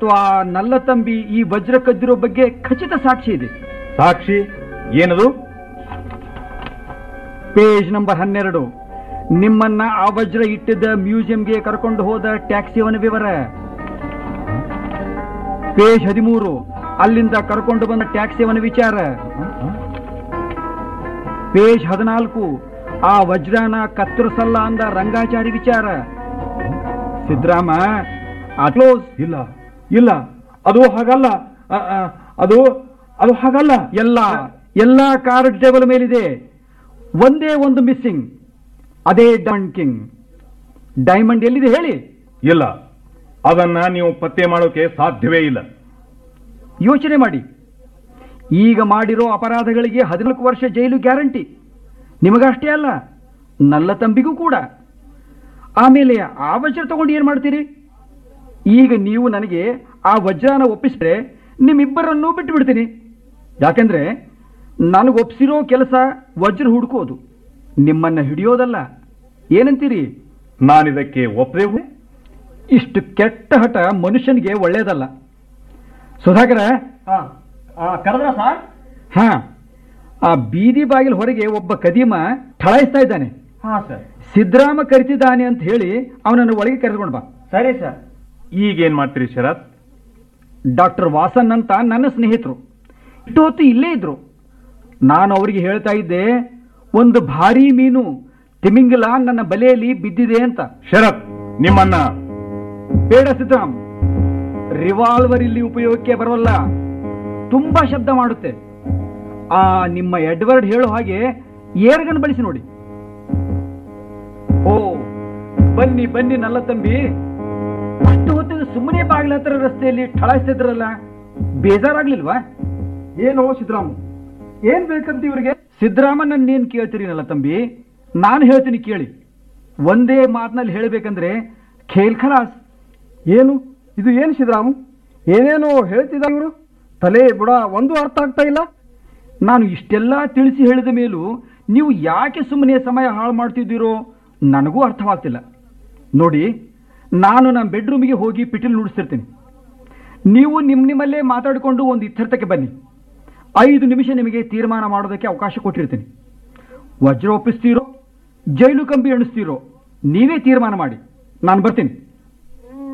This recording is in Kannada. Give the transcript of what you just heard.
ಮತ್ತು ಆ ನಲ್ಲತಂಬಿ ಈ ವಜ್ರ ಕದ್ದಿರೋ ಬಗ್ಗೆ ಖಚಿತ ಸಾಕ್ಷಿ ಇದೆ ಸಾಕ್ಷಿ ಏನದು ಪೇಜ್ ನಂಬರ್ ಹನ್ನೆರಡು ನಿಮ್ಮನ್ನ ಆ ವಜ್ರ ಇಟ್ಟಿದ್ದ ಮ್ಯೂಸಿಯಂಗೆ ಕರ್ಕೊಂಡು ಹೋದ ಟ್ಯಾಕ್ಸಿಯವನ ವಿವರ ಪೇಜ್ ಹದಿಮೂರು ಅಲ್ಲಿಂದ ಕರ್ಕೊಂಡು ಬಂದ ಟ್ಯಾಕ್ಸಿಯವನ ವಿಚಾರ ಪೇಜ್ ಹದಿನಾಲ್ಕು ಆ ವಜ್ರನ ಕತ್ತರಿಸಲ್ಲ ಅಂದ ರಂಗಾಚಾರಿ ವಿಚಾರ ಸಿದ್ದರಾಮ ಆ ಕ್ಲೋಸ್ ಇಲ್ಲ ಇಲ್ಲ ಅದು ಹಾಗಲ್ಲ ಅ, ಅ, ಅದು ಅದು ಹಾಗಲ್ಲ ಎಲ್ಲ ಎಲ್ಲ ಕಾರ್ಡ್ ಟೇಬಲ್ ಮೇಲಿದೆ ಒಂದೇ ಒಂದು ಮಿಸ್ಸಿಂಗ್ ಅದೇ ಡೈಮಂಡ್ ಕಿಂಗ್ ಡೈಮಂಡ್ ಎಲ್ಲಿದೆ ಹೇಳಿ ಇಲ್ಲ ಅದನ್ನ ನೀವು ಪತ್ತೆ ಮಾಡೋಕೆ ಸಾಧ್ಯವೇ ಇಲ್ಲ ಯೋಚನೆ ಮಾಡಿ ಈಗ ಮಾಡಿರೋ ಅಪರಾಧಗಳಿಗೆ ಹದಿನಾಲ್ಕು ವರ್ಷ ಜೈಲು ಗ್ಯಾರಂಟಿ ನಿಮಗಷ್ಟೇ ಅಲ್ಲ ನಲ್ಲ ತಂಬಿಗೂ ಕೂಡ ಆಮೇಲೆ ಆ ವಜ್ರ ತಗೊಂಡು ಏನು ಮಾಡ್ತೀರಿ ಈಗ ನೀವು ನನಗೆ ಆ ವಜ್ರನ ಒಪ್ಪಿಸಿದ್ರೆ ನಿಮ್ಮಿಬ್ಬರನ್ನೂ ಬಿಟ್ಟು ಬಿಡ್ತೀನಿ ಯಾಕೆಂದ್ರೆ ನನಗೆ ಒಪ್ಸಿರೋ ಕೆಲಸ ವಜ್ರ ಹುಡುಕೋದು ನಿಮ್ಮನ್ನ ಹಿಡಿಯೋದಲ್ಲ ಏನಂತೀರಿ ನಾನಿದಕ್ಕೆ ಒಪ್ಪದೆ ಇಷ್ಟು ಕೆಟ್ಟ ಹಠ ಮನುಷ್ಯನಿಗೆ ಒಳ್ಳೆಯದಲ್ಲ ಸುಧಾಕರ ಕರೆದ್ರ ಸರ್ ಹಾ ಆ ಬೀದಿ ಬಾಗಿಲು ಹೊರಗೆ ಒಬ್ಬ ಕದೀಮ ಠಳಾಯಿಸ್ತಾ ಇದ್ದಾನೆ ಹಾ ಸರ್ ಸಿದ್ದರಾಮ ಕರಿತಿದ್ದಾನೆ ಅಂತ ಹೇಳಿ ಅವನನ್ನು ಒಳಗೆ ಕರೆದುಕೊಂಡು ಬಾ ಸರಿ ಸರ್ ಈಗೇನ್ ಮಾಡ್ತೀರಿ ಶರತ್ ಡಾಕ್ಟರ್ ವಾಸನ್ ಅಂತ ನನ್ನ ಸ್ನೇಹಿತರು ಇಷ್ಟು ಹೊತ್ತು ಇಲ್ಲೇ ಇದ್ರು ನಾನು ಅವರಿಗೆ ಹೇಳ್ತಾ ಇದ್ದೆ ಒಂದು ಭಾರಿ ಮೀನು ತಿಮಿಂಗಲ ನನ್ನ ಬಲೆಯಲ್ಲಿ ಬಿದ್ದಿದೆ ಅಂತ ಶರತ್ ನಿಮ್ಮನ್ನ ಬೇಡ ಸಿದ್ದರಾಮ್ ರಿವಾಲ್ವರ್ ಇಲ್ಲಿ ಉಪಯೋಗಕ್ಕೆ ಬರೋಲ್ಲ ತುಂಬಾ ಶಬ್ದ ಮಾಡುತ್ತೆ ಆ ನಿಮ್ಮ ಎಡ್ವರ್ಡ್ ಹೇಳೋ ಹಾಗೆ ಏರ್ಗನ್ ಬಳಸಿ ನೋಡಿ ಓ ಬನ್ನಿ ಬನ್ನಿ ನಲ್ಲ ತಂಬಿ ಅಷ್ಟು ಹೊತ್ತಿಗೆ ಸುಮ್ಮನೆ ಬಾಗಿಲ ಹತ್ರ ರಸ್ತೆಯಲ್ಲಿ ಠಳಾಯಿಸ್ತಿದ್ರಲ್ಲ ಬೇಜಾರಾಗ್ಲಿಲ್ವಾ ಏನು ಸಿದ್ದರಾಮ್ ಏನ್ ಬೇಕಂತ ಇವ್ರಿಗೆ ಸಿದ್ದರಾಮಣ್ಣನ್ನೇನ್ ಕೇಳ್ತೀರಿ ನಲ್ಲ ತಂಬಿ ನಾನು ಹೇಳ್ತೀನಿ ಕೇಳಿ ಒಂದೇ ಮಾತಿನಲ್ಲಿ ಹೇಳಬೇಕಂದ್ರೆ ಖೇಲ್ ಖಲಾಸ್ ಏನು ಇದು ಏನು ಸಿದ್ದರಾಮ್ ಏನೇನೋ ಹೇಳ್ತಿದ್ದ ಇವರು ತಲೆ ಬುಡ ಒಂದು ಅರ್ಥ ಆಗ್ತಾ ಇಲ್ಲ ನಾನು ಇಷ್ಟೆಲ್ಲ ತಿಳಿಸಿ ಹೇಳಿದ ಮೇಲೂ ನೀವು ಯಾಕೆ ಸುಮ್ಮನೆ ಸಮಯ ಹಾಳು ಮಾಡ್ತಿದ್ದೀರೋ ನನಗೂ ಅರ್ಥವಾಗ್ತಿಲ್ಲ ನೋಡಿ ನಾನು ನನ್ನ ಬೆಡ್ರೂಮಿಗೆ ಹೋಗಿ ಪಿಟಿಲ್ ನುಡಿಸ್ತಿರ್ತೀನಿ ನೀವು ನಿಮ್ಮ ನಿಮ್ಮಲ್ಲೇ ಮಾತಾಡಿಕೊಂಡು ಒಂದು ಇತ್ಯರ್ಥಕ್ಕೆ ಬನ್ನಿ ಐದು ನಿಮಿಷ ನಿಮಗೆ ತೀರ್ಮಾನ ಮಾಡೋದಕ್ಕೆ ಅವಕಾಶ ಕೊಟ್ಟಿರ್ತೀನಿ ವಜ್ರ ಒಪ್ಪಿಸ್ತೀರೋ ಜೈಲು ಕಂಬಿ ಎಣಿಸ್ತೀರೋ ನೀವೇ ತೀರ್ಮಾನ ಮಾಡಿ ನಾನು ಬರ್ತೀನಿ